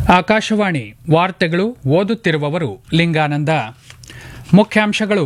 ಆಕಾಶವಾಣಿ ವಾರ್ತೆಗಳು ಓದುತ್ತಿರುವವರು ಲಿಂಗಾನಂದ ಮುಖ್ಯಾಂಶಗಳು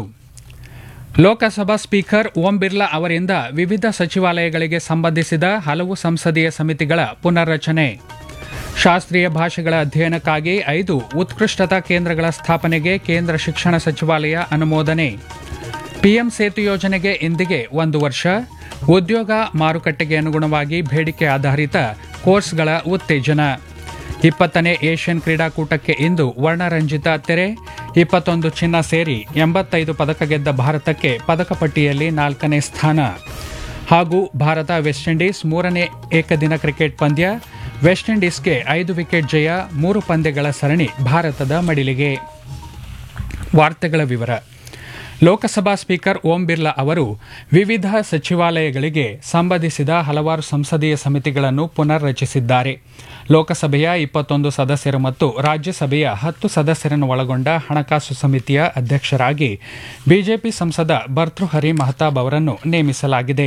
ಲೋಕಸಭಾ ಸ್ಪೀಕರ್ ಓಂ ಬಿರ್ಲಾ ಅವರಿಂದ ವಿವಿಧ ಸಚಿವಾಲಯಗಳಿಗೆ ಸಂಬಂಧಿಸಿದ ಹಲವು ಸಂಸದೀಯ ಸಮಿತಿಗಳ ಪುನರ್ರಚನೆ ಶಾಸ್ತ್ರೀಯ ಭಾಷೆಗಳ ಅಧ್ಯಯನಕ್ಕಾಗಿ ಐದು ಉತ್ಕೃಷ್ಟತಾ ಕೇಂದ್ರಗಳ ಸ್ಥಾಪನೆಗೆ ಕೇಂದ್ರ ಶಿಕ್ಷಣ ಸಚಿವಾಲಯ ಅನುಮೋದನೆ ಪಿಎಂ ಸೇತು ಯೋಜನೆಗೆ ಇಂದಿಗೆ ಒಂದು ವರ್ಷ ಉದ್ಯೋಗ ಮಾರುಕಟ್ಟೆಗೆ ಅನುಗುಣವಾಗಿ ಬೇಡಿಕೆ ಆಧಾರಿತ ಕೋರ್ಸ್ಗಳ ಉತ್ತೇಜನ ಇಪ್ಪತ್ತನೇ ಏಷ್ಯನ್ ಕ್ರೀಡಾಕೂಟಕ್ಕೆ ಇಂದು ವರ್ಣರಂಜಿತ ತೆರೆ ಇಪ್ಪತ್ತೊಂದು ಚಿನ್ನ ಸೇರಿ ಎಂಬತ್ತೈದು ಪದಕ ಗೆದ್ದ ಭಾರತಕ್ಕೆ ಪದಕ ಪಟ್ಟಿಯಲ್ಲಿ ನಾಲ್ಕನೇ ಸ್ಥಾನ ಹಾಗೂ ಭಾರತ ವೆಸ್ಟ್ ಇಂಡೀಸ್ ಮೂರನೇ ಏಕದಿನ ಕ್ರಿಕೆಟ್ ಪಂದ್ಯ ವೆಸ್ಟ್ ಇಂಡೀಸ್ಗೆ ಐದು ವಿಕೆಟ್ ಜಯ ಮೂರು ಪಂದ್ಯಗಳ ಸರಣಿ ಭಾರತದ ಮಡಿಲಿಗೆ ವಾರ್ತೆಗಳ ವಿವರ ಲೋಕಸಭಾ ಸ್ಪೀಕರ್ ಓಂ ಬಿರ್ಲಾ ಅವರು ವಿವಿಧ ಸಚಿವಾಲಯಗಳಿಗೆ ಸಂಬಂಧಿಸಿದ ಹಲವಾರು ಸಂಸದೀಯ ಸಮಿತಿಗಳನ್ನು ಪುನರ್ ರಚಿಸಿದ್ದಾರೆ ಲೋಕಸಭೆಯ ಇಪ್ಪತ್ತೊಂದು ಸದಸ್ಯರು ಮತ್ತು ರಾಜ್ಯಸಭೆಯ ಹತ್ತು ಸದಸ್ಯರನ್ನು ಒಳಗೊಂಡ ಹಣಕಾಸು ಸಮಿತಿಯ ಅಧ್ಯಕ್ಷರಾಗಿ ಬಿಜೆಪಿ ಸಂಸದ ಭರ್ತೃಹರಿ ಮಹತಾಬ್ ಅವರನ್ನು ನೇಮಿಸಲಾಗಿದೆ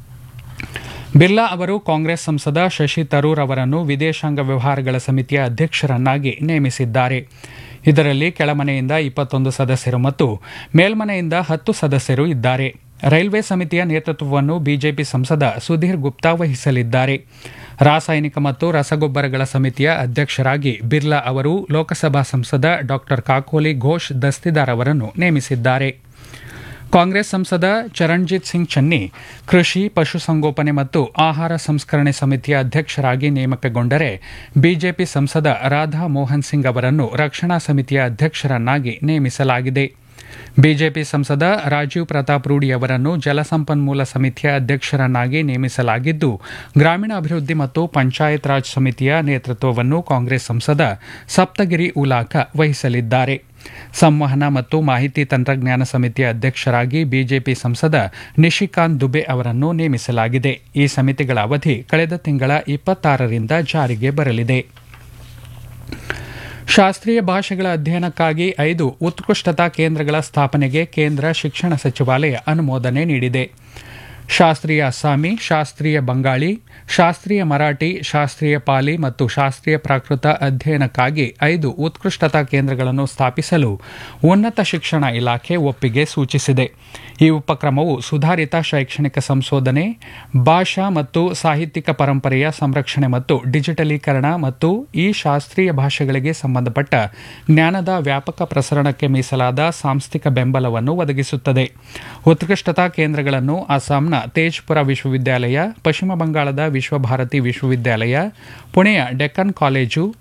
ಬಿರ್ಲಾ ಅವರು ಕಾಂಗ್ರೆಸ್ ಸಂಸದ ಶಶಿ ತರೂರ್ ಅವರನ್ನು ವಿದೇಶಾಂಗ ವ್ಯವಹಾರಗಳ ಸಮಿತಿಯ ಅಧ್ಯಕ್ಷರನ್ನಾಗಿ ನೇಮಿಸಿದ್ದಾರೆ ಇದರಲ್ಲಿ ಕೆಳಮನೆಯಿಂದ ಇಪ್ಪತ್ತೊಂದು ಸದಸ್ಯರು ಮತ್ತು ಮೇಲ್ಮನೆಯಿಂದ ಹತ್ತು ಸದಸ್ಯರು ಇದ್ದಾರೆ ರೈಲ್ವೆ ಸಮಿತಿಯ ನೇತೃತ್ವವನ್ನು ಬಿಜೆಪಿ ಸಂಸದ ಸುಧೀರ್ ಗುಪ್ತಾ ವಹಿಸಲಿದ್ದಾರೆ ರಾಸಾಯನಿಕ ಮತ್ತು ರಸಗೊಬ್ಬರಗಳ ಸಮಿತಿಯ ಅಧ್ಯಕ್ಷರಾಗಿ ಬಿರ್ಲಾ ಅವರು ಲೋಕಸಭಾ ಸಂಸದ ಡಾ ಕಾಕೋಲಿ ಘೋಷ್ ದಸ್ತಿದಾರ್ ಅವರನ್ನು ನೇಮಿಸಿದ್ದಾರೆ ಕಾಂಗ್ರೆಸ್ ಸಂಸದ ಚರಣ್ಜಿತ್ ಸಿಂಗ್ ಚನ್ನಿ ಕೃಷಿ ಪಶುಸಂಗೋಪನೆ ಮತ್ತು ಆಹಾರ ಸಂಸ್ಕರಣೆ ಸಮಿತಿಯ ಅಧ್ಯಕ್ಷರಾಗಿ ನೇಮಕಗೊಂಡರೆ ಬಿಜೆಪಿ ಸಂಸದ ರಾಧಾ ಮೋಹನ್ ಸಿಂಗ್ ಅವರನ್ನು ರಕ್ಷಣಾ ಸಮಿತಿಯ ಅಧ್ಯಕ್ಷರನ್ನಾಗಿ ನೇಮಿಸಲಾಗಿದೆ ಬಿಜೆಪಿ ಸಂಸದ ರಾಜೀವ್ ಪ್ರತಾಪ್ ರೂಡಿ ಅವರನ್ನು ಜಲಸಂಪನ್ಮೂಲ ಸಮಿತಿಯ ಅಧ್ಯಕ್ಷರನ್ನಾಗಿ ನೇಮಿಸಲಾಗಿದ್ದು ಗ್ರಾಮೀಣಾಭಿವೃದ್ಧಿ ಮತ್ತು ಪಂಚಾಯತ್ ರಾಜ್ ಸಮಿತಿಯ ನೇತೃತ್ವವನ್ನು ಕಾಂಗ್ರೆಸ್ ಸಂಸದ ಸಪ್ತಗಿರಿ ಉಲಾಖ ವಹಿಸಲಿದ್ದಾರೆ ಸಂವಹನ ಮತ್ತು ಮಾಹಿತಿ ತಂತ್ರಜ್ಞಾನ ಸಮಿತಿಯ ಅಧ್ಯಕ್ಷರಾಗಿ ಬಿಜೆಪಿ ಸಂಸದ ನಿಶಿಕಾಂತ್ ದುಬೆ ಅವರನ್ನು ನೇಮಿಸಲಾಗಿದೆ ಈ ಸಮಿತಿಗಳ ಅವಧಿ ಕಳೆದ ತಿಂಗಳ ಇಪ್ಪತ್ತಾರರಿಂದ ಜಾರಿಗೆ ಬರಲಿದೆ ಶಾಸ್ತ್ರೀಯ ಭಾಷೆಗಳ ಅಧ್ಯಯನಕ್ಕಾಗಿ ಐದು ಉತ್ಕೃಷ್ಟತಾ ಕೇಂದ್ರಗಳ ಸ್ಥಾಪನೆಗೆ ಕೇಂದ್ರ ಶಿಕ್ಷಣ ಸಚಿವಾಲಯ ಅನುಮೋದನೆ ನೀಡಿದೆ ಶಾಸ್ತ್ರೀಯ ಅಸ್ಸಾಮಿ ಶಾಸ್ತ್ರೀಯ ಬಂಗಾಳಿ ಶಾಸ್ತ್ರೀಯ ಮರಾಠಿ ಶಾಸ್ತ್ರೀಯ ಪಾಲಿ ಮತ್ತು ಶಾಸ್ತ್ರೀಯ ಪ್ರಾಕೃತ ಅಧ್ಯಯನಕ್ಕಾಗಿ ಐದು ಉತ್ಕೃಷ್ಟತಾ ಕೇಂದ್ರಗಳನ್ನು ಸ್ಥಾಪಿಸಲು ಉನ್ನತ ಶಿಕ್ಷಣ ಇಲಾಖೆ ಒಪ್ಪಿಗೆ ಸೂಚಿಸಿದೆ ಈ ಉಪಕ್ರಮವು ಸುಧಾರಿತ ಶೈಕ್ಷಣಿಕ ಸಂಶೋಧನೆ ಭಾಷಾ ಮತ್ತು ಸಾಹಿತ್ಯಿಕ ಪರಂಪರೆಯ ಸಂರಕ್ಷಣೆ ಮತ್ತು ಡಿಜಿಟಲೀಕರಣ ಮತ್ತು ಈ ಶಾಸ್ತ್ರೀಯ ಭಾಷೆಗಳಿಗೆ ಸಂಬಂಧಪಟ್ಟ ಜ್ಞಾನದ ವ್ಯಾಪಕ ಪ್ರಸರಣಕ್ಕೆ ಮೀಸಲಾದ ಸಾಂಸ್ಥಿಕ ಬೆಂಬಲವನ್ನು ಒದಗಿಸುತ್ತದೆ ಉತ್ಕೃಷ್ಟತಾ ಕೇಂದ್ರಗಳನ್ನು ಅಸ್ಸಾಂನ ತೇಜ್ಪುರ ವಿಶ್ವವಿದ್ಯಾಲಯ ಪಶ್ಚಿಮ ಬಂಗಾಳದ ವಿಶ್ವಭಾರತಿ ವಿಶ್ವವಿದ್ಯಾಲಯ ಪುಣೆಯ ಡೆಕ್ಕನ್ ಕಾಲೇಜು